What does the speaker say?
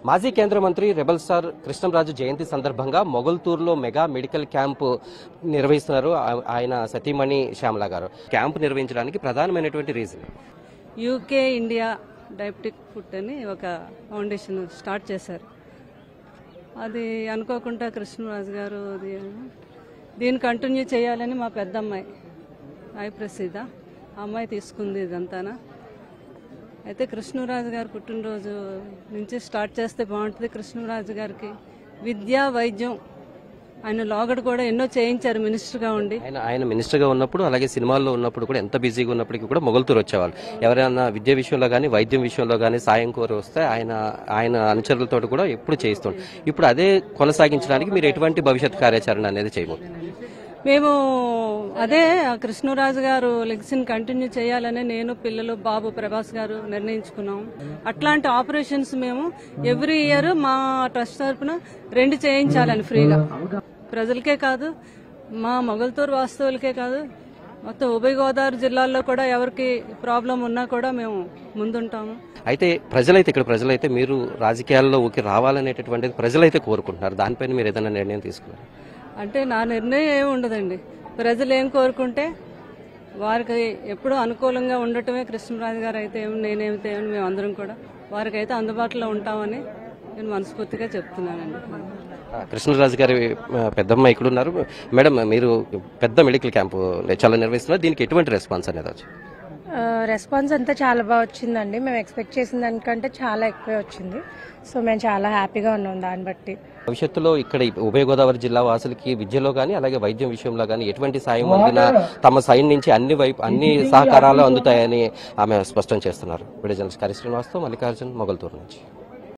మాజీ కేంద్ర మంత్రి రెబల్ స్టార్ కృష్ణంరాజు జయంతి సందర్భంగా మొగల్తూరులో మెగా మెడికల్ క్యాంపు నిర్వహిస్తున్నారు ఆ- ఆయన సతీమణి శ్యామల గారు క్యాంపు నిర్వహించడానికి ప్రధానమైనటువంటి reason UK India diabetic food అని ఒక ఫౌండేషన్ స్టార్ట్ చేశారు అది అనుకోకుండా కృష్ణరాజు గారు అది దీన్ని కంటిన్యూ చేయాలని మా పెద్ద అమ్మాయి సాయి ప్రసీద ఆ అమ్మాయి తీసుకుంది ఇదంతానా అయితే కృష్ణరాజు గారు పుట్టినరోజు నుంచి స్టార్ట్ చేస్తే బాగుంటుంది కృష్ణరాజు గారికి విద్య వైద్యం ఆయన లోగడ కూడా ఎన్నో చేయించారు మినిస్టర్గా ఉండి ఆయన ఆయన మినిస్టర్గా ఉన్నప్పుడు అలాగే సినిమాల్లో ఉన్నప్పుడు కూడా ఎంత బిజీగా ఉన్నప్పటికీ కూడా మొగల్తూరు వచ్చేవాళ్ళు ఎవరైనా విద్య విషయంలో కానీ వైద్యం విషయంలో కానీ సాయం కోరి వస్తే ఆయన ఆయన అనుచరులతో కూడా ఎప్పుడు చేయిస్తుండే ఇప్పుడు అదే కొనసాగించడానికి మీరు ఎటువంటి భవిష్యత్ కార్యాచరణ అనేది చేయబోతున్నారు మేము అదే ఆ కృష్ణరాజు గారు లెగ్సిన్ కంటిన్యూ చేయాలని నేను పిల్లలు బాబు ప్రభాస్ గారు నిర్ణయించుకున్నాం అట్లాంటి ఆపరేషన్స్ మేము ఎవ్రీ ఇయర్ మా ట్రస్ట్ తరపున రెండు చేయించాలని ఫ్రీగా ప్రజలకే కాదు మా మొగల్తూరు వాస్తవులకే కాదు మొత్తం ఉభయ గోదావరి జిల్లాల్లో కూడా ఎవరికి ప్రాబ్లం ఉన్నా కూడా మేము ముందుంటాము అయితే ప్రజలైతే ఇక్కడ ప్రజలైతే మీరు రాజకీయాల్లో ఊకి రావాలనేటటువంటిది ప్రజలైతే కోరుకుంటున్నారు దానిపైన మీరు ఏదైనా నిర్ణయం తీసుకున్నారు అంటే నా నిర్ణయం ఏమి ఉండదండి ప్రజలు ఏం కోరుకుంటే వారికి ఎప్పుడూ అనుకూలంగా ఉండటమే కృష్ణరాజు గారు అయితే ఏమి నేనేమితే ఏమి మేము అందరం కూడా వారికైతే అందుబాటులో ఉంటామని నేను మనస్ఫూర్తిగా చెప్తున్నానండి ఆ, కృష్ణరాజు గారి ఆ, పెద్దమ్మ ఇక్కడ ఉన్నారు మేడం మీరు పెద్ద మెడికల్ క్యాంపు చాలా నిర్వహిస్తున్నారు దీనికి ఎటువంటి రెస్పాన్స్ అనేది వచ్చి ఆ, రెస్పాన్స్ అంతా చాలా బాగా వచ్చిందండి మేము ఎక్స్పెక్ట్ చేసిన దానికంటే చాలా ఎక్కువే వచ్చింది సో మేము చాలా హ్యాపీగా ఉన్నాం దాన్ని బట్టి భవిష్యత్తులో ఇక్కడ ఈ ఉభయ గోదావరి జిల్లా వాసులకి విద్యలో కానీ అలాగే వైద్యం విషయంలో కానీ ఎటువంటి సాయం అందినా తమ సైన్ నుంచి అన్ని వైపు అన్ని సహకారాలు అందుతాయని ఆమె స్పష్టం చేస్తున్నారు విడుదల కరి శ్రీనివాస్తో మల్లికార్జున్ మొగల్తూరు నుంచి